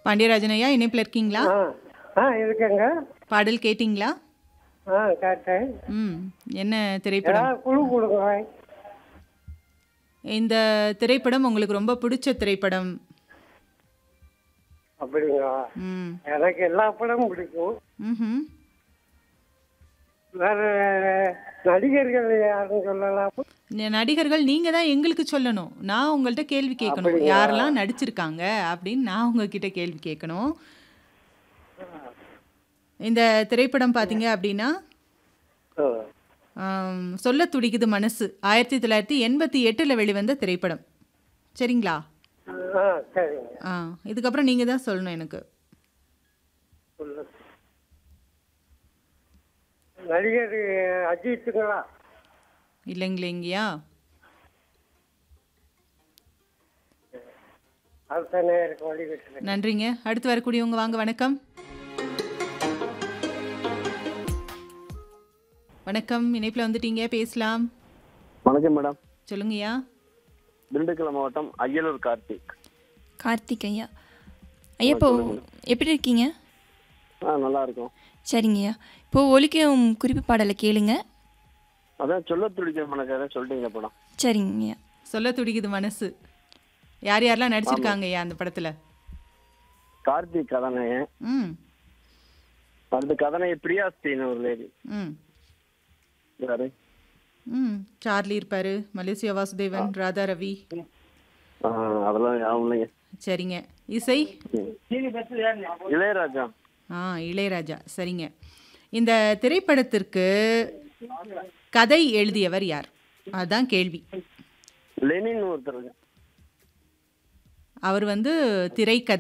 பாண்டியராஜன் ஐயா இணைப்பில் இருக்கீங்களா ஆ ஆ இருக்கேங்க பாடல் கேட்டிங்களா ஆ கேட்டேன் ம் என்ன திரைப்படம் ஏதாவது குழு கொடுங்க இந்த திரைப்படம் உங்களுக்கு ரொம்ப பிடிச்ச திரைப்படம் அப்படிங்களா ம் எனக்கு எல்லா படமும் பிடிக்கும் ம்ஹும். வேற நடிகர்கள் யாருன்னு சொல்லலாம் ந- நடிகர்கள் நீங்க தான் எங்களுக்கு சொல்லணும் நான் உங்கள்கிட்ட கேள்வி கேட்கணும் அப்படிங்களா? யாரெல்லாம் நடிச்சிருக்காங்க அப்படின்னு நான் உங்ககிட்ட கேள்வி கேட்கணும் இந்த திரைப்படம் பார்த்தீங்க அப்படின்னா ஆ. ஆம், சொல்ல துடிக்குது மனசு ஆயிரத்தி தொள்ளாயிரத்தி எண்பத்தி எட்டில் வெளிவந்த திரைப்படம் சரிங்களா ஆ சரிங்க ஆ இதுக்கப்புறம் நீங்கள் தான் சொல்லணும் எனக்கு சொல்லு. நடிகர் அஜித்துங்களா இல்லைங்களேங்கய்யா அதுதானே எனக்கு வழி கட்டுறேன் நன்றிங்க அடுத்து வரக்கூடியவங்க வாங்க வணக்கம் வணக்கம் இணைப்பில் வந்துட்டீங்க பேசலாம் வணக்கம் மேடம் சொல்லுங்கய்யா திண்டுக்கல் மாவட்டம் அய்யலூர் கார்த்திக் கார்த்திக் ஐயா ஐயா இப்போ எப்படி இருக்கீங்க ஆ நல்லா இருக்கும் சரிங்கய்யா இப்போ ஒலிக்கும் குறிப்பு பாடலை கேளுங்க அதான் சொல்ல துடிக்கிற மனக்காக சொல்லிட்டீங்க படம் சரிங்கய்யா சொல்ல துடிக்குது மனசு யார் யாரெல்லாம் நடிச்சிருக்காங்க ஐயா அந்த படத்துல கார்த்திக் கதாநாயகன் ம் அடுத்து கதாநாயகி பிரியாஸ்தின்னு ஒரு லேடி ம் யாரு ம் சார்லி இருப்பாரு மலேசியா வாசுதேவன் ராதா ரவி ஆ, அதெல்லாம் ஞாபகம் இல்லைங்க சரிங்க இசை இளையராஜா ஆ இளையராஜா சரிங்க இந்த திரைப்படத்திற்கு கதை எழுதியவர் யார் அதுதான் கேள்வி லெனின் ஒருத்தர் அவர் வந்து திரைக்கதை